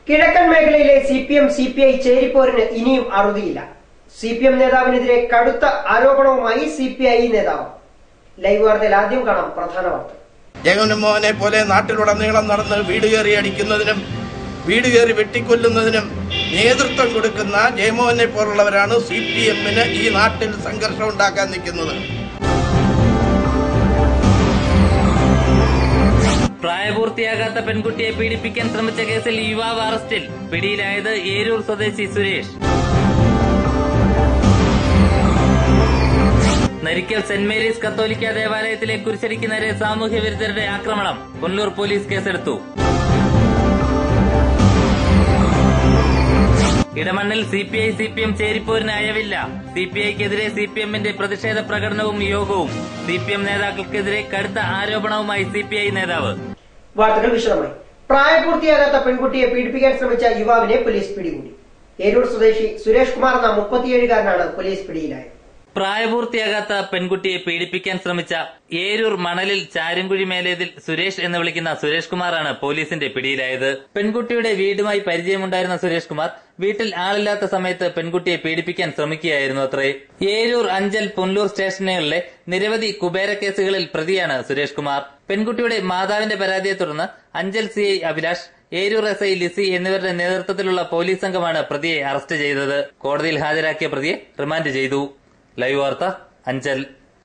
കിഴക്കൻ മേഖലയിലെ C P M C P I ചേരിപ്പോരിന് ഇനിയും അറുതിയില്ല സി പി എം നേതാവിനെതിരെ കടുത്ത ആരോപണവുമായി സി പി ഐ നേതാവ് ലൈവ് വാർത്തയിൽ ആദ്യം കാണാം പ്രധാന വാർത്ത ജഗൻമോഹനെ പോലെ നാട്ടിലുടനീളം നടന്ന് വീട് കയറി അടിക്കുന്നതിനും വീട് കയറി വെട്ടിക്കൊല്ലുന്നതിനും നേതൃത്വം കൊടുക്കുന്ന ജയമോഹനെ പോലുള്ളവരാണ് സി പി എമ്മിന് ഈ നാട്ടിൽ സംഘർഷം ഉണ്ടാക്കാൻ നിൽക്കുന്നത് പ്രായപൂർത്തിയാകാത്ത പെൺകുട്ടിയെ പീഡിപ്പിക്കാൻ ശ്രമിച്ച കേസിൽ യുവാവ് അറസ്റ്റിൽ പിടിയിലായത് ഏരൂർ സ്വദേശി സുരേഷ് നരിക്കൽ സെന്റ് മേരീസ് കത്തോലിക്ക ദേവാലയത്തിലെ കുരിശടിക്ക് നേരെ സാമൂഹ്യ വിരുദ്ധരുടെ ആക്രമണം പുനലൂർ പോലീസ് കേസെടുത്തു ഇടമണ്ണിൽ C P I C P M ചേരിപ്പോരിന് അയവില്ല സി പി ഐക്കെതിരെ സി പി എമ്മിന്റെ പ്രതിഷേധ പ്രകടനവും യോഗവും സി പി എം നേതാക്കൾക്കെതിരെ കടുത്ത ആരോപണവുമായി സി പി ഐ നേതാവ് വാർത്തകൾ വിശദമായി പ്രായപൂർത്തിയാകാത്ത പെൺകുട്ടിയെ പീഡിപ്പിക്കാൻ ശ്രമിച്ച യുവാവിനെ പോലീസ് പിടികൂടി ഏരൂർ സ്വദേശി സുരേഷ് കുമാർ എന്ന മുപ്പത്തിയേഴുകാരനാണ് പോലീസ് പിടിയിലായത് പ്രായപൂർത്തിയാകാത്ത പെൺകുട്ടിയെ പീഡിപ്പിക്കാൻ ശ്രമിച്ച ഏരൂർ മണലിൽ ചാരുംകുഴി മേലേതിൽ സുരേഷ് എന്ന് വിളിക്കുന്ന സുരേഷ് കുമാറാണ് പോലീസിന്റെ പിടിയിലായത് പെൺകുട്ടിയുടെ വീടുമായി പരിചയമുണ്ടായിരുന്ന സുരേഷ് കുമാർ വീട്ടിൽ ആളില്ലാത്ത സമയത്ത് പെൺകുട്ടിയെ പീഡിപ്പിക്കാൻ ശ്രമിക്കുകയായിരുന്നു അത്രേ ഏരൂർ അഞ്ചൽ പുനലൂർ സ്റ്റേഷനുകളിലെ നിരവധി കുബേര കേസുകളിൽ പ്രതിയാണ് സുരേഷ് കുമാർ പെൺകുട്ടിയുടെ മാതാവിന്റെ പരാതിയെ തുടർന്ന് Anchal C I Abhilash Eroor S I Lissy എന്നിവരുടെ നേതൃത്വത്തിലുള്ള പോലീസ് സംഘമാണ് പ്രതിയെ അറസ്റ്റ് ചെയ്തത് കോടതിയിൽ ഹാജരാക്കിയ പ്രതിയെ റിമാൻഡ് ചെയ്തു ലൈവ് വാർത്ത അഞ്ചൽ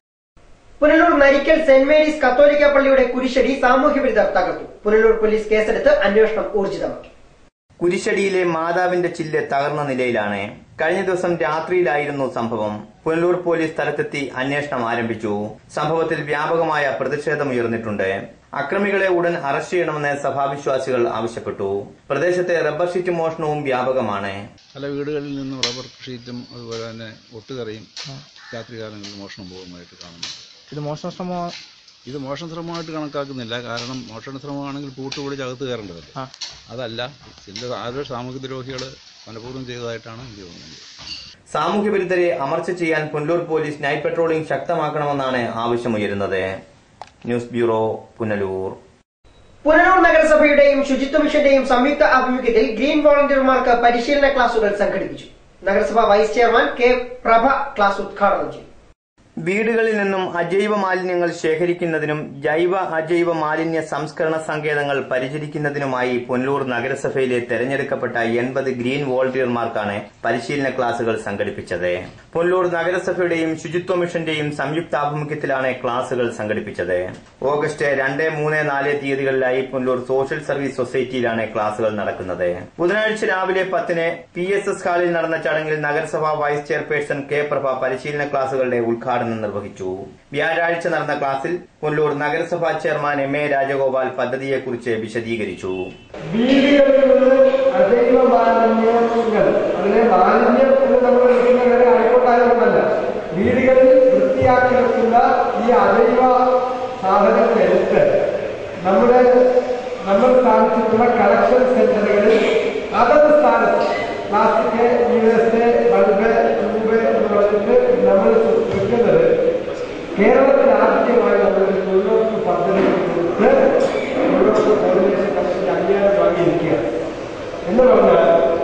പുനലൂർ നരിക്കൽ സെന്റ് മേരീസ് കത്തോലിക്ക പള്ളിയുടെ കുരിശടി സാമൂഹ്യ വിരുദ്ധർ തകർത്തു പുനലൂർ പോലീസ് കേസെടുത്ത് അന്വേഷണം ഊർജിതമാക്കി കുരിശടിയിലെ മാതാവിന്റെ ചില്ല് തകർന്ന നിലയിലാണ് കഴിഞ്ഞ ദിവസം രാത്രിയിലായിരുന്നു സംഭവം പുനലൂർ പോലീസ് സ്ഥലത്തെത്തി അന്വേഷണം ആരംഭിച്ചു സംഭവത്തിൽ വ്യാപകമായ പ്രതിഷേധമുയർന്നിട്ടുണ്ട് അക്രമികളെ ഉടൻ അറസ്റ്റ് ചെയ്യണമെന്ന് സഭാവിശ്വാസികൾ ആവശ്യപ്പെട്ടു പ്രദേശത്തെ റബ്ബർ ഷീറ്റ് മോഷണവും വ്യാപകമാണ് പല വീടുകളിൽ നിന്നും റബ്ബർ ഷീറ്റും അതുപോലെ തന്നെ ഒട്ടുകറിയും രാത്രികാലങ്ങളിൽ മോഷണം പോകുന്നതായിട്ട് കാണുന്നു ഇത് മോഷണ ശ്രമം ഇത് മോഷണ ശ്രമമായിട്ട് കണക്കാക്കുന്നില്ല കാരണം മോഷണ ശ്രമമാണെങ്കിൽ പൂട്ടുപൊളിച്ച് അകത്ത് കയറേണ്ടതല്ലേ ആ. അതല്ല ചില ആരോ സാമൂഹ്യ ദ്രോഹികൾ മനഃപൂർവ്വം ചെയ്തതായിട്ടാണ് എനിക്ക് തോന്നുന്നത് സാമൂഹ്യ വിരുദ്ധരെ അമർച്ച ചെയ്യാൻ പുനലൂർ പോലീസ് നൈറ്റ് പട്രോളിംഗ് ശക്തമാക്കണമെന്നാണ് ആവശ്യമുയരുന്നത് ന്യൂസ് ബ്യൂറോ പുനലൂർ പുനലൂർ നഗരസഭയുടെയും ശുചിത്വ മിഷന്റെയും സംയുക്ത ആഭിമുഖ്യത്തിൽ ഗ്രീൻ വോളണ്ടിയർമാർക്ക് പരിശീലന ക്ലാസുകൾ സംഘടിപ്പിച്ചു നഗരസഭ vice chairman K Prabha class ഉദ്ഘാടനം ചെയ്തു വീടുകളിൽ നിന്നും അജൈവ മാലിന്യങ്ങൾ ശേഖരിക്കുന്നതിനും ജൈവ അജൈവ മാലിന്യ സംസ്കരണ സങ്കേതങ്ങൾ പരിചരിക്കുന്നതിനുമായി പുനലൂർ നഗരസഭയിലെ തെരഞ്ഞെടുക്കപ്പെട്ട എൺപത് ഗ്രീൻ വോളണ്ടിയർമാർക്കാണ് പരിശീലന ക്ലാസുകൾ സംഘടിപ്പിച്ചത് പുനലൂർ നഗരസഭയുടെയും ശുചിത്വ മിഷന്റെയും സംയുക്താഭിമുഖ്യത്തിലാണ് ക്ലാസുകൾ സംഘടിപ്പിച്ചത് ഓഗസ്റ്റ് രണ്ട് മൂന്ന് നാല് തീയതികളിലായി പുനലൂർ സോഷ്യൽ സർവീസ് സൊസൈറ്റിയിലാണ് ക്ലാസുകൾ നടക്കുന്നത് ബുധനാഴ്ച രാവിലെ പത്തിന് പി എസ് എസ് ഹാളിൽ നടന്ന ചടങ്ങിൽ നഗരസഭാ വൈസ് ചെയർപേഴ്സൺ കെ പ്രഭ പരിശീലന ക്ലാസുകളുടെ ഉദ്ഘാടനം നിർവഹിച്ചു വ്യാഴാഴ്ച നടന്ന ക്ലാസ്സിൽ പുനലൂർ നഗരസഭാ ചെയർമാൻ എം എ രാജഗോപാൽ പദ്ധതിയെക്കുറിച്ച് വിശദീകരിച്ചു വീടുകളിൽ നിന്ന് അജൈവ മാലിന്യങ്ങൾ അതിനെ മാലിന്യം എന്ന് നമ്മൾ വിളിക്കുന്ന വേറെ ആയിക്കോട്ടായതൊന്നല്ല വീടുകളിൽ വൃത്തിയാക്കി വെക്കുന്ന ഈ അജൈവ സാധനങ്ങളെടുത്ത് നമ്മുടെ നമ്മൾ സ്ഥാപിച്ചിട്ടുള്ള കളക്ഷൻ സെന്ററുകളിൽ അതത് സ്ഥാനത്ത് plastic U S A bulb tube എന്ന് പറഞ്ഞിട്ട് നമ്മൾ വെക്കുന്നത് കേരളത്തിൽ ആദ്യമായി നമ്മളൊരു തൊഴിലുറപ്പ് പദ്ധതി കൊടുത്ത് തൊഴിലുറപ്പ് കോർഡിനേഷൻ കമ്മിറ്റി അംഗീകാരം വാങ്ങിയിരിക്കുകയാണ് എന്ന് പറഞ്ഞാൽ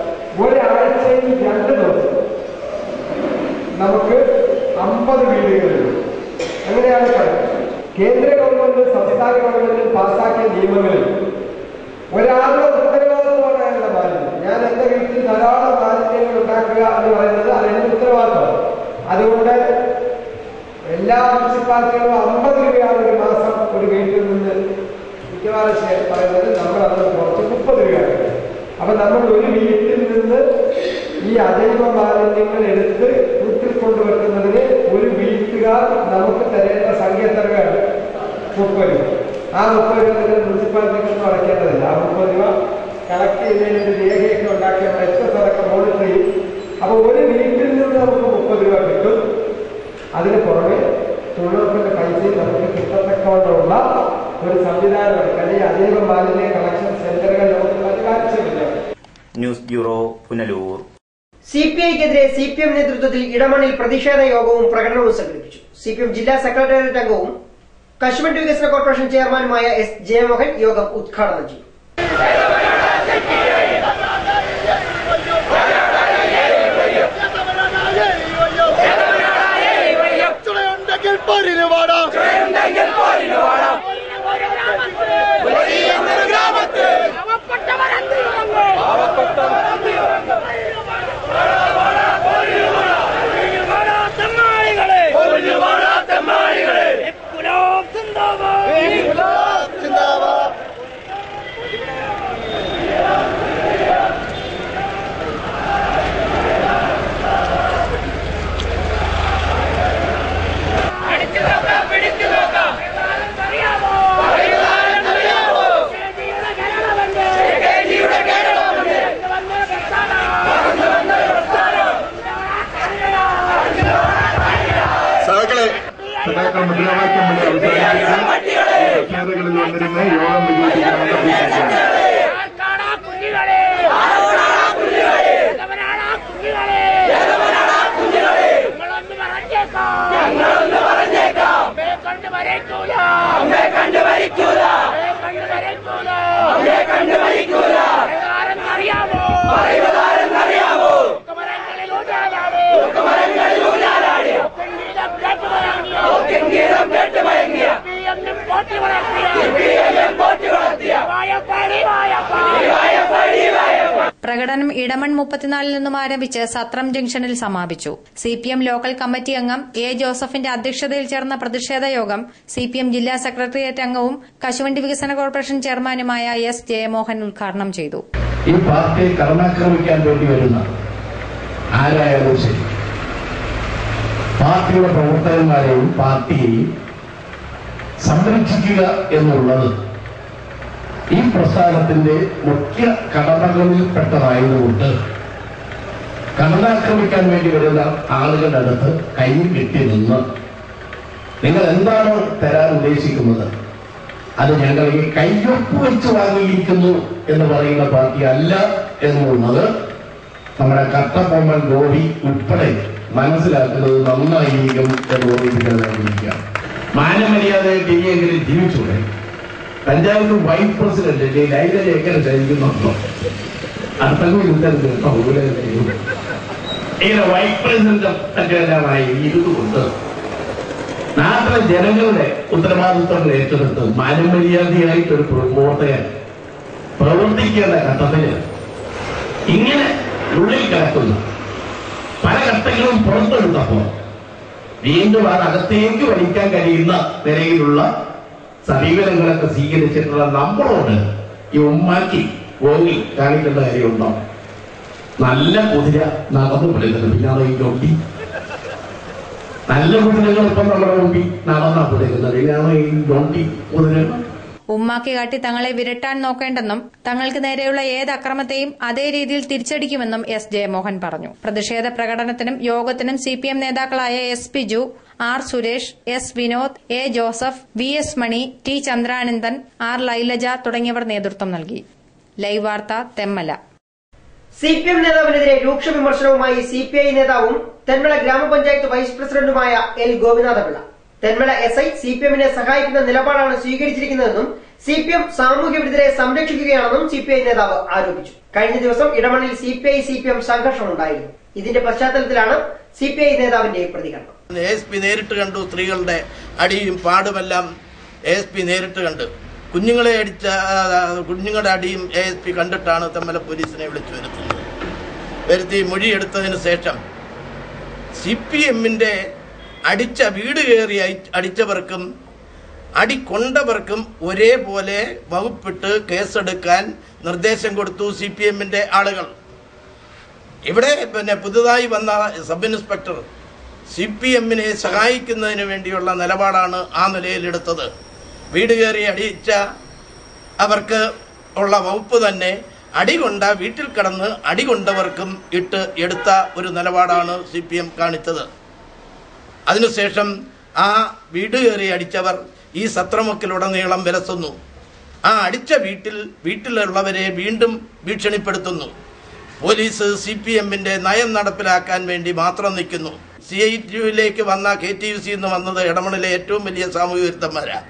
ഒരാഴ്ചയിൽ രണ്ട് ദിവസം നമുക്ക് അമ്പത് വീടുകളിൽ അങ്ങനെയാണ് കണക്ക് കേന്ദ്ര ഗവൺമെന്റ് സംസ്ഥാന ഗവൺമെന്റ് പാസ്സാക്കിയ നിയമങ്ങളിൽ ഒരാളുടെ ഉത്തരവാദിത്വമാണ് അയാളുടെ മാലിന്യം ഞാൻ എന്റെ വീട്ടിൽ ധാരാളം മാലിന്യങ്ങൾ ഉണ്ടാക്കുക എന്ന് പറയുന്നത് അതെന്റെ ഉത്തരവാദിത്വമാണ് അതുകൊണ്ട് എല്ലാ മുനിസിപ്പാലിറ്റികളും അമ്പത് രൂപയാണ് ഒരു മാസം ഒരു വീട്ടിൽ നിന്ന് മിക്കവാറും ശേ- പറയുന്നത് നമ്മൾ അത് കുറച്ച് മുപ്പത് രൂപയാണ് അപ്പൊ നമ്മൾ ഒരു വീട്ടിൽ നിന്ന് ഈ അജൈവ മാലിന്യങ്ങൾ എടുത്ത് വീട്ടിൽ കൊണ്ടുവെക്കുന്നതിന് ഒരു വീട്ടുകാർ നമുക്ക് തരേണ്ട സംഖ്യ എത്ര രൂപയാണ് മുപ്പത് രൂപ ആ മുപ്പത് രൂപ നിങ്ങൾ മുനിസിപ്പാലിറ്റിക്കൊന്നും അടയ്ക്കേണ്ടതില്ല ആ മുപ്പത് രൂപ കളക്ട് ചെയ്തതിന് ഒരു രേഖയൊക്കെ ഉണ്ടാക്കി നമ്മൾ എത്ര സ്ഥലമൊക്കെ മോണിറ്റർ ചെയ്യും അപ്പൊ ഒരു വീട്ടിൽ നിന്ന് നമുക്ക് മുപ്പത് രൂപ കിട്ടും അതിന് പുറമെ തൊഴിലുറപ്പിന്റെ പൈസയും നമുക്ക് കിട്ടത്തക്കോണ്ടുള്ള ഒരു സംവിധാനം എടുക്കാൻ ഈ അജൈവ മാലിന്യ കളക്ഷൻ സെന്ററുകൾ നമുക്ക് അതിന് ആവശ്യമില്ല news bureau Punalur C P ഐക്കെതിരെ സി പി എം നേതൃത്വത്തിൽ ഇടമണ്ണിൽ പ്രതിഷേധ യോഗവും പ്രകടനവും സംഘടിപ്പിച്ചു സി പി എം ജില്ലാ സെക്രട്ടേറിയറ്റ് അംഗവും കശുവണ്ടി വികസന കോർപ്പറേഷൻ ചെയർമാനുമായ എസ് ജയമോഹൻ യോഗം ഉദ്ഘാടനം ചെയ്തു പ്രകടനം ഇടമൺ മുപ്പത്തിനാലിൽ നിന്നും ആരംഭിച്ച് സത്രം ജംഗ്ഷനിൽ സമാപിച്ചു C P M local committee അംഗം എ ജോസഫിന്റെ അധ്യക്ഷതയിൽ ചേർന്ന പ്രതിഷേധ യോഗം സി പി എം ജില്ലാ സെക്രട്ടേറിയറ്റ് അംഗവും കശുവണ്ടി വികസന കോർപ്പറേഷൻ ചെയർമാനുമായ എസ് ജയമോഹൻ ഉദ്ഘാടനം ചെയ്തു ഈ പാർട്ടിയെ കടന്നാക്രമിക്കാൻ വേണ്ടി വരുന്ന ആരായാലും ശരി പാർട്ടിയുടെ പ്രവർത്തകന്മാരെയും പാർട്ടിയെയും സംരക്ഷിക്കുക എന്നുള്ളത് ഈ പ്രസ്ഥാനത്തിന്റെ മുഖ്യ കടമകളിൽപ്പെട്ടതായതുകൊണ്ട് കടന്നാക്രമിക്കാൻ വേണ്ടി വരുന്ന ആളുകളുടെ അടുത്ത് കൈ കെട്ടി നിന്ന് നിങ്ങൾ എന്താണ് തരാൻ ഉദ്ദേശിക്കുന്നത് അത് ഞങ്ങൾ ഈ കയ്യൊപ്പ് വെച്ച് വാങ്ങിയിരിക്കുന്നു എന്ന് പറയുന്ന പാർട്ടി അല്ല എന്നുള്ളത് നമ്മുടെ കട്ടപ്പൊമ്മൻ ഗോപി ഉൾപ്പെടെ മനസ്സിലാക്കുന്നത് നന്നായിരിക്കും എന്ന് ഓർമ്മിപ്പിക്കാൻ വേണ്ടിയിരിക്കുകയാണ് മാനമര്യാദയായിട്ട് ഇനിയെങ്കിലും ജീവിച്ചൂടെ പഞ്ചായത്ത് വൈസ് പ്രസിഡന്റ് ലൈബ്രറി എങ്ങനെ ശരിക്കുന്നു അർത്ഥങ്ങൾ കേട്ടോ ഇങ്ങനെ വൈസ് പ്രസിഡന്റ് സെക്രട്ടറിയായി ഇരുന്നുകൊണ്ട് നാട്ടിലെ ജനങ്ങളുടെ ഉത്തരവാദിത്വങ്ങൾ ഏറ്റെടുത്ത് മാനമര്യാദയായിട്ട് ഒരു പ്രവർത്തകൻ പ്രവർത്തിക്കേണ്ട ഘട്ടത്തില് ഇങ്ങനെ ഉള്ളിൽ കിടക്കുന്ന പല ഘട്ടങ്ങളും പുറത്തെടുത്തപ്പോ വീണ്ടും അത് അകത്തേക്ക് വലിക്കാൻ കഴിയുന്ന നിലയിലുള്ള സമീപനങ്ങളൊക്കെ സ്വീകരിച്ചിട്ടുള്ള നമ്മളോട് ഈ ഉമ്മാക്കി പോയി കാണിക്കേണ്ട കാര്യമുണ്ടോ നല്ല കുതിര നടന്നു പിടിക്കുന്നത് പിന്നെ അത് ഈ ഒട്ടി നല്ല കുതിരകൾ ഇപ്പം നമ്മുടെ മുമ്പിൽ നടന്നാ പിടിക്കുന്നത് പിന്നെയാണ് ഈ ഡോണ്ടി കുതിരകൾ ഉമ്മാക്കി കാട്ടി തങ്ങളെ വിരട്ടാൻ നോക്കേണ്ടെന്നും തങ്ങൾക്ക് നേരെയുള്ള ഏത് അക്രമത്തെയും അതേ രീതിയിൽ തിരിച്ചടിക്കുമെന്നും എസ് ജയമോഹൻ പറഞ്ഞു പ്രതിഷേധ പ്രകടനത്തിനും യോഗത്തിനും സി പി എം നേതാക്കളായ S Piju R Suresh S Vinod A Joseph V S Mani T Chandranandan R Lailaja തുടങ്ങിയവർ നേതൃത്വം നൽകി ലൈവ് വാർത്ത തെമ്മല സി പി എം നേതാവിനെതിരെ രൂക്ഷ വിമർശനവുമായി സി പി ഐ നേതാവും തെന്മല ഗ്രാമപഞ്ചായത്ത് വൈസ് പ്രസിഡന്റുമായ L Gopinathapillai Thenmala S I C P എമ്മിനെ സഹായിക്കുന്ന നിലപാടാണ് സ്വീകരിച്ചിരിക്കുന്നതെന്നും സി പി എം സാമൂഹ്യ വിരുദ്ധരെ സംരക്ഷിക്കുകയാണെന്നും സി പി ഐ നേതാവ് ആരോപിച്ചു കഴിഞ്ഞ ദിവസം ഇടമണ്ണിൽ C P I C P M സംഘർഷമുണ്ടായിരുന്നു ഇതിന്റെ പശ്ചാത്തലത്തിലാണ് സി പി ഐ നേതാവിന്റെ പ്രതികരണം എസ് പി നേരിട്ട് കണ്ടു സ്ത്രീകളുടെ അടിയും പാടുമെല്ലാം എസ് പി നേരിട്ട് കണ്ട് കുഞ്ഞുങ്ങളെ അടിച്ച ആ, കുഞ്ഞുങ്ങളുടെ അടിയും എ എസ് പി കണ്ടിട്ടാണ് തമ്മല പോലീസിനെ വിളിച്ചു വരുത്തുന്നത് വരുത്തി മൊഴിയെടുത്തതിന് ശേഷം സി പി എമ്മിന്റെ അടിച്ച വീട് കയറി അയി- അടിച്ചവർക്കും അടി കൊണ്ടവർക്കും ഒരേപോലെ വകുപ്പിട്ട് കേസെടുക്കാൻ നിർദ്ദേശം കൊടുത്തു സി പി എമ്മിന്റെ ആളുകൾ ഇവിടെ പിന്നെ പുതുതായി വന്ന സബ് ഇൻസ്പെക്ടർ സി പി എമ്മിനെ സഹായിക്കുന്നതിന് വേണ്ടിയുള്ള നിലപാടാണ് ആ നിലയിലെടുത്തത് വീട് കയറി അടിച്ച അവർക്ക് ഉള്ള വകുപ്പ് തന്നെ അടികൊണ്ട വീട്ടിൽ കടന്ന് അടികൊണ്ടവർക്കും ഇട്ട് എടുത്ത ഒരു നിലപാടാണ് സി പി എം കാണിച്ചത് അതിനുശേഷം ആ വീട് കയറി അടിച്ചവർ ഈ സത്രമുക്കിലുടനീളം വിലസുന്നു ആ അടിച്ച വീട്ടിൽ വീട്ടിലുള്ളവരെ വീണ്ടും ഭീഷണിപ്പെടുത്തുന്നു പോലീസ് സി പി എമ്മിന്റെ നയം നടപ്പിലാക്കാൻ വേണ്ടി മാത്രം നിൽക്കുന്നു സി ഐ ടിയിലേക്ക് വന്ന കെ ടി യു സി എന്ന് വന്നത് ഇടമണിലെ ഏറ്റവും വലിയ സാമൂഹ്യ വിരുദ്ധന്മാരാണ്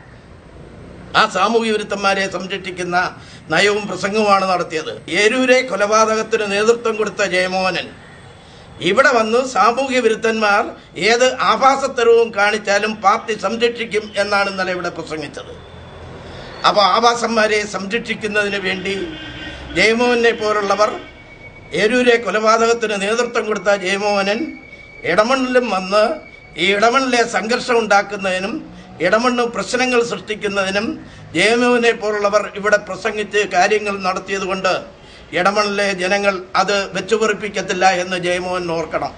ആ സാമൂഹ്യ വിരുദ്ധന്മാരെ സംരക്ഷിക്കുന്ന നയവും പ്രസംഗവുമാണ് നടത്തിയത് ഏരൂരെ കൊലപാതകത്തിന് നേതൃത്വം കൊടുത്ത ജയമോഹനൻ ഇവിടെ വന്ന് സാമൂഹ്യ വിരുദ്ധന്മാർ ഏത് ആഭാസത്തരവും കാണിച്ചാലും പാർട്ടി സംരക്ഷിക്കും എന്നാണ് ഇന്നലെ ഇവിടെ പ്രസംഗിച്ചത് അപ്പോൾ ആഭാസന്മാരെ സംരക്ഷിക്കുന്നതിന് വേണ്ടി ജയമോഹനെ പോലുള്ളവർ ഏരൂരെ കൊലപാതകത്തിന് നേതൃത്വം കൊടുത്ത ജയമോഹനൻ ഇടമണ്ണിലും വന്ന് ഈ ഇടമണ്ണിലെ സംഘർഷം ഉണ്ടാക്കുന്നതിനും ഇടമണ്ണ് പ്രശ്നങ്ങൾ സൃഷ്ടിക്കുന്നതിനും ജയമോഹനെ പോലുള്ളവർ ഇവിടെ പ്രസംഗിച്ച് കാര്യങ്ങൾ നടത്തിയതുകൊണ്ട് ഇടമണ്ണിലെ ജനങ്ങൾ അത് വെച്ചുപൊറിപ്പിക്കത്തില്ല എന്ന് ജയമോഹൻ ഓർക്കണം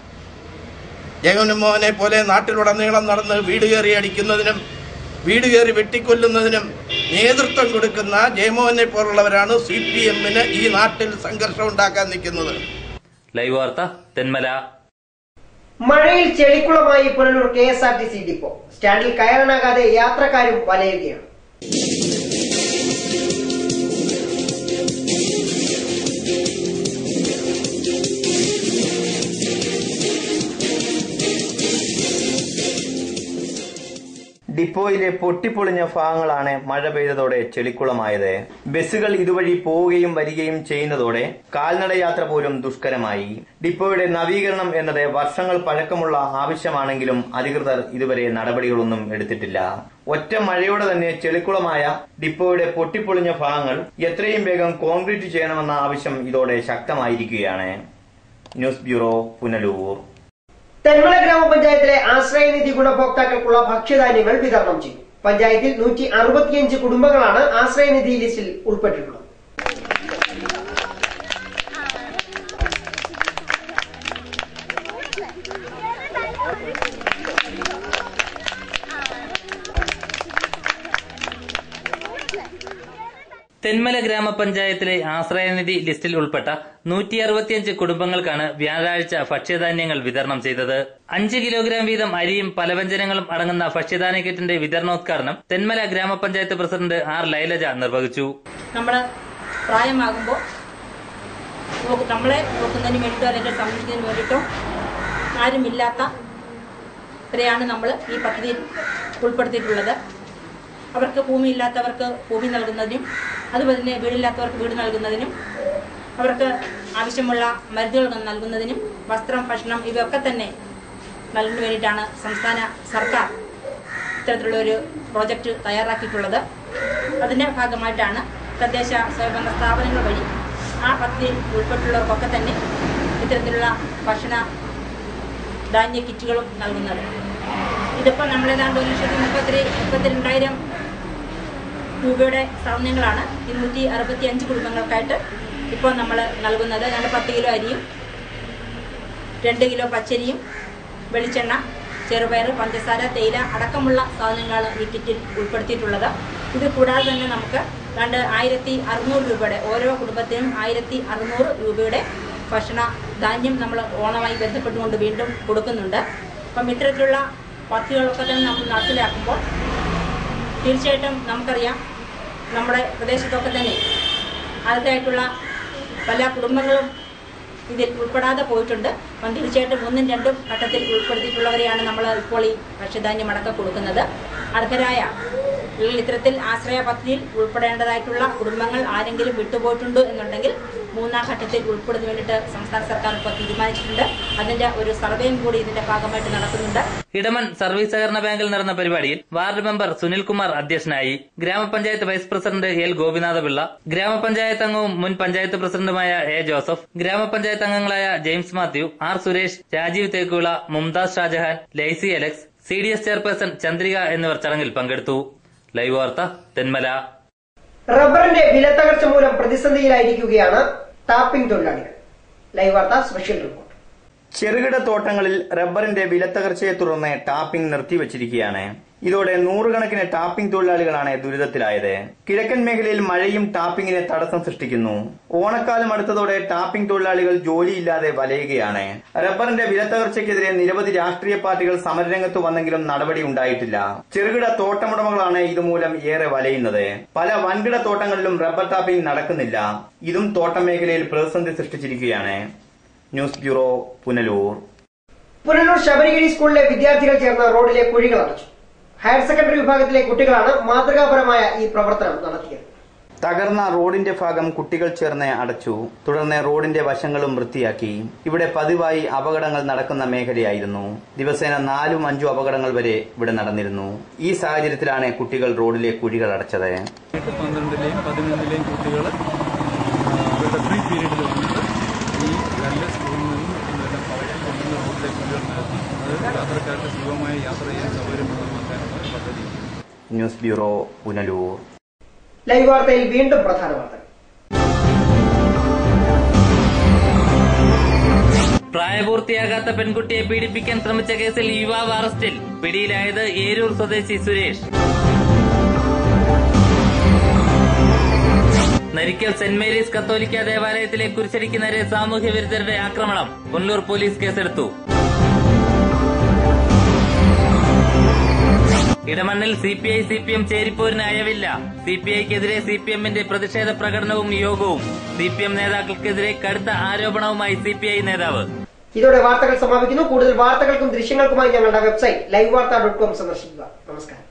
ജഗൻമോഹനെ പോലെ നാട്ടിലുടനീളം നടന്ന് വീട് കയറി അടിക്കുന്നതിനും വീട് കയറി വെട്ടിക്കൊല്ലുന്നതിനും നേതൃത്വം കൊടുക്കുന്ന ജയമോഹനെ പോലുള്ളവരാണ് സി പി എമ്മിന് ഈ നാട്ടിൽ സംഘർഷം ഉണ്ടാക്കാൻ നിൽക്കുന്നത് ലൈവ് വാർത്ത തെന്മല മഴയിൽ ചെളിക്കുളമായി Punalur K S R T C depot സ്റ്റാൻഡിൽ കയറാനാകാതെ യാത്രക്കാരും വലയുകയാണ് ഡിപ്പോയിലെ പൊട്ടിപ്പൊളിഞ്ഞ ഭാഗങ്ങളാണ് മഴ പെയ്തതോടെ ചെളിക്കുളമായത് ബസ്സുകൾ ഇതുവഴി പോവുകയും വരികയും ചെയ്യുന്നതോടെ കാൽനട യാത്ര പോലും ദുഷ്കരമായി ഡിപ്പോയുടെ നവീകരണം എന്നത് വർഷങ്ങൾ പഴക്കമുള്ള ആവശ്യമാണെങ്കിലും അധികൃതർ ഇതുവരെ നടപടികളൊന്നും എടുത്തിട്ടില്ല ഒറ്റ മഴയോടെ തന്നെ ചെളിക്കുളമായ ഡിപ്പോയുടെ പൊട്ടിപ്പൊളിഞ്ഞ ഭാഗങ്ങൾ എത്രയും വേഗം കോൺക്രീറ്റ് ചെയ്യണമെന്ന ആവശ്യം ഇതോടെ ശക്തമായിരിക്കുകയാണ് ന്യൂസ് ബ്യൂറോ പുനലൂർ തെന്മല ഗ്രാമപഞ്ചായത്തിലെ ആശ്രയനിധി ഗുണഭോക്താക്കൾക്കുള്ള ഭക്ഷ്യധാന്യങ്ങൾ വിതരണം ചെയ്തു പഞ്ചായത്തിൽ നൂറ്റി അറുപത്തിയഞ്ച് കുടുംബങ്ങളാണ് ആശ്രയനിധി ലിസ്റ്റിൽ ഉൾപ്പെട്ടിട്ടുള്ളത് തെന്മല ഗ്രാമപഞ്ചായത്തിലെ ആശ്രയനിധി ലിസ്റ്റിൽ ഉൾപ്പെട്ട നൂറ്റി അറുപത്തിയഞ്ച് കുടുംബങ്ങൾക്കാണ് വ്യാഴാഴ്ച ഭക്ഷ്യധാന്യങ്ങൾ വിതരണം ചെയ്തത് അഞ്ച് കിലോഗ്രാം വീതം അരിയും പലവ്യഞ്ജനങ്ങളും അടങ്ങുന്ന ഭക്ഷ്യധാന്യ കിറ്റിന്റെ വിതരണോദ്ഘാടനം തെന്മല ഗ്രാമപഞ്ചായത്ത് പ്രസിഡന്റ് ആർ ലൈലജ നിർവഹിച്ചു നമ്മൾ പ്രായമാകുമ്പോൾ നോക്ക് നമ്മളെ നോക്കുന്നതിന് വേണ്ടിയിട്ടോ അല്ലെങ്കിൽ സംരക്ഷിക്കുന്നതിന് വേണ്ടിയിട്ടോ ആരുമില്ലാത്ത ഇത്രയാണ് നമ്മൾ ഈ പദ്ധതിയിൽ ഉൾപ്പെടുത്തിയിട്ടുള്ളത് അവർക്ക് ഭൂമിയില്ലാത്തവർക്ക് ഭൂമി നൽകുന്നതിനും അതുപോലെ തന്നെ വീടില്ലാത്തവർക്ക് വീട് നൽകുന്നതിനും അവർക്ക് ആവശ്യമുള്ള മരുന്നുകൾ നൽകുന്നതിനും വസ്ത്രം ഭക്ഷണം ഇവയൊക്കെ തന്നെ നൽകുന്നതിന് വേണ്ടിയിട്ടാണ് സംസ്ഥാന സർക്കാർ ഇത്തരത്തിലുള്ള ഒരു പ്രോജക്റ്റ് തയ്യാറാക്കിയിട്ടുള്ളത് അതിൻ്റെ ഭാഗമായിട്ടാണ് തദ്ദേശ സ്വയംഭരണ സ്ഥാപനങ്ങൾ വഴി ആ പദ്ധതിയിൽ ഉൾപ്പെട്ടുള്ളവർക്കൊക്കെ തന്നെ ഇത്തരത്തിലുള്ള ഭക്ഷണ ധാന്യ കിറ്റുകളും നൽകുന്നത് ഇതിപ്പോൾ നമ്മളേതാണ്ട് ഒരു ലക്ഷത്തി മുപ്പത്തി മുപ്പത്തി രണ്ടായിരം രൂപയുടെ സാധനങ്ങളാണ് ഇരുന്നൂറ്റി അറുപത്തി അഞ്ച് കുടുംബങ്ങൾക്കായിട്ട് ഇപ്പോൾ നമ്മൾ നൽകുന്നത് രണ്ട് പത്ത് കിലോ അരിയും രണ്ട് കിലോ പച്ചരിയും വെളിച്ചെണ്ണ ചെറുപയർ പഞ്ചസാര തേയില അടക്കമുള്ള സാധനങ്ങളാണ് ഈ കിറ്റിൽ ഉൾപ്പെടുത്തിയിട്ടുള്ളത് ഇത് കൂടാതെ തന്നെ നമുക്ക് രണ്ട് ആയിരത്തി അറുന്നൂറ് രൂപയുടെ ഓരോ കുടുംബത്തിനും ആയിരത്തി അറുന്നൂറ് രൂപയുടെ ഭക്ഷണ ധാന്യം നമ്മൾ ഓണമായി ബന്ധപ്പെട്ടുകൊണ്ട് വീണ്ടും കൊടുക്കുന്നുണ്ട് അപ്പം ഇത്തരത്തിലുള്ള പദ്ധതികളൊക്കെ തന്നെ നമ്മൾ നടപ്പിലാക്കുമ്പോൾ തീർച്ചയായിട്ടും നമുക്കറിയാം നമ്മുടെ പ്രദേശത്തൊക്കെ തന്നെ അതിൻ്റെതായിട്ടുള്ള പല കുടുംബങ്ങളും ഇതിൽ ഉൾപ്പെടാതെ പോയിട്ടുണ്ട് അപ്പം തീർച്ചയായിട്ടും ഒന്നും രണ്ടും ഘട്ടത്തിൽ ഉൾപ്പെടുത്തിയിട്ടുള്ളവരെയാണ് നമ്മൾ ഇപ്പോൾ ഈ ഭക്ഷ്യധാന്യം അടക്കം കൊടുക്കുന്നത് അർഹരായ അല്ലെങ്കിൽ ഇത്തരത്തിൽ ആശ്രയ പദ്ധതിയിൽ ഉൾപ്പെടേണ്ടതായിട്ടുള്ള കുടുംബങ്ങൾ ആരെങ്കിലും വിട്ടുപോയിട്ടുണ്ട് എന്നുണ്ടെങ്കിൽ മൂന്നാം ഘട്ടത്തിൽ ഉൾപ്പെടുന്നതിന് വേണ്ടിയിട്ട് സംസ്ഥാന സർക്കാർ ഇപ്പോൾ തീരുമാനിച്ചിട്ടുണ്ട് അതിന്റെ ഒരു സർവേയും കൂടി ഇതിന്റെ ഭാഗമായിട്ട് നടക്കുന്നുണ്ട് ഇടമൺ സർവീസ് സഹകരണ ബാങ്കിൽ നടന്ന പരിപാടിയിൽ വാർഡ് മെമ്പർ സുനിൽകുമാർ അധ്യക്ഷനായി ഗ്രാമപഞ്ചായത്ത് വൈസ് പ്രസിഡന്റ് എൽ ഗോപിനാഥപിള്ള ഗ്രാമപഞ്ചായത്ത് അംഗവും മുൻ പഞ്ചായത്ത് പ്രസിഡന്റുമായ എ ജോസഫ് ഗ്രാമപഞ്ചായത്ത് അംഗങ്ങളായ James Mathew R Suresh Rajeev Thekkula Mumtaz Shajahan Laisy Alex C D S chairperson Chandrika എന്നിവർ ചടങ്ങിൽ പങ്കെടുത്തു ലൈവ് വാർത്ത തെന്മല റബ്ബറിന്റെ വിലത്തകർച്ച മൂലം പ്രതിസന്ധിയിലായിരിക്കുകയാണ് ടാപ്പിംഗ് തൊഴിലാളികൾ ലൈവ് വാർത്ത സ്പെഷ്യൽ റിപ്പോർട്ട് ചെറുകിട തോട്ടങ്ങളിൽ റബ്ബറിന്റെ വിലത്തകർച്ചയെ തുടർന്ന് ടാപ്പിംഗ് നിർത്തിവച്ചിരിക്കുകയാണ് ഇതോടെ നൂറുകണക്കിന് ടാപ്പിംഗ് തൊഴിലാളികളാണ് ദുരിതത്തിലായത് കിഴക്കൻ മേഖലയിൽ മഴയും ടാപ്പിംഗിന് തടസ്സം സൃഷ്ടിക്കുന്നു ഓണക്കാലം അടുത്തതോടെ ടാപ്പിംഗ് തൊഴിലാളികൾ ജോലിയില്ലാതെ വലയുകയാണ് റബ്ബറിന്റെ വിലത്തകർച്ചയ്ക്കെതിരെ നിരവധി രാഷ്ട്രീയ പാർട്ടികൾ സമരരംഗത്ത് വന്നെങ്കിലും നടപടി ഉണ്ടായിട്ടില്ല ചെറുകിട തോട്ടമുടമകളാണ് ഇതുമൂലം ഏറെ വലയുന്നത് പല വൻകിട തോട്ടങ്ങളിലും റബ്ബർ ടാപ്പിംഗ് നടക്കുന്നില്ല ഇതും തോട്ടം മേഖലയിൽ പ്രതിസന്ധി സൃഷ്ടിച്ചിരിക്കുകയാണ് ന്യൂസ് ബ്യൂറോ പുനലൂർ പുനലൂർ ശബരിഗിരി സ്കൂളിലെ വിദ്യാർത്ഥികൾ ചേർന്ന് റോഡിലെ കുഴികൾ അടച്ചു ഹയർ സെക്കൻഡറി വിഭാഗത്തിലെ കുട്ടികളാണ് മാതൃകാപരമായ ഈ പ്രവർത്തനം നടത്തിയത് തകർന്ന റോഡിന്റെ ഭാഗം കുട്ടികൾ ചേർന്ന് അടച്ചു തുടർന്ന് റോഡിന്റെ വശങ്ങളും വൃത്തിയാക്കി ഇവിടെ പതിവായി അപകടങ്ങൾ നടക്കുന്ന മേഖലയായിരുന്നു ദിവസേന നാലും അഞ്ചും അപകടങ്ങൾ വരെ ഇവിടെ നടന്നിരുന്നു ഈ സാഹചര്യത്തിലാണ് കുട്ടികൾ റോഡിലെ കുഴികൾ അടച്ചത് എട്ട് പന്ത്രണ്ടിലെയും പതിനൊന്നിലെയും കുട്ടികൾ അവരുടെ ഫ്രീ പീരീഡിൽ വന്നിട്ട് ഈ കല്ല് സ്കൂളിൽ നിന്നും ഇതെല്ലാം കളക്ട് കൊണ്ടുവന്ന് റോഡിലേക്ക് കൊണ്ടുവന്നിരുത്തി അത് യാത്രക്കാർക്ക് സുഖമായി യാത്ര ചെയ്യാൻ സൗകര്യപ്രദമാക്കാനുള്ള ഒരു പദ്ധതി ന്യൂസ് ബ്യൂറോ പുനലൂർ ലൈവ് വാർത്തയിൽ വീണ്ടും പ്രധാന വാർത്തകൾ പ്രായപൂർത്തിയാകാത്ത പെൺകുട്ടിയെ പീഡിപ്പിക്കാൻ ശ്രമിച്ച കേസിൽ യുവാവ് അറസ്റ്റിൽ പിടിയിലായത് ഏരൂർ സ്വദേശി സുരേഷ് നരിക്കൽ സെന്റ് മേരീസ് കത്തോലിക്ക ദേവാലയത്തിലെ കുരിശടിക്ക് നേരെ സാമൂഹ്യ വിരുദ്ധരുടെ ആക്രമണം പുനലൂർ പോലീസ് കേസെടുത്തു ഇടമണ്ണിൽ C P I C P M ചേരിപ്പോരിന് അയവില്ല സി പി ഐക്കെതിരെ സി പി എമ്മിന്റെ പ്രതിഷേധ പ്രകടനവും യോഗവും സി പി എം നേതാക്കൾക്കെതിരെ കടുത്ത ആരോപണവുമായി സി പി ഐ നേതാവ് ഇതോടെ വാർത്തകൾ സമാപിക്കുന്നു കൂടുതൽ വാർത്തകൾക്കും ദൃശ്യങ്ങൾക്കുമായി ഞങ്ങളുടെ വെബ്സൈറ്റ് ലൈവ് വാർത്ത ഡോട്ട് കോം സന്ദർശിക്കുക നമസ്കാരം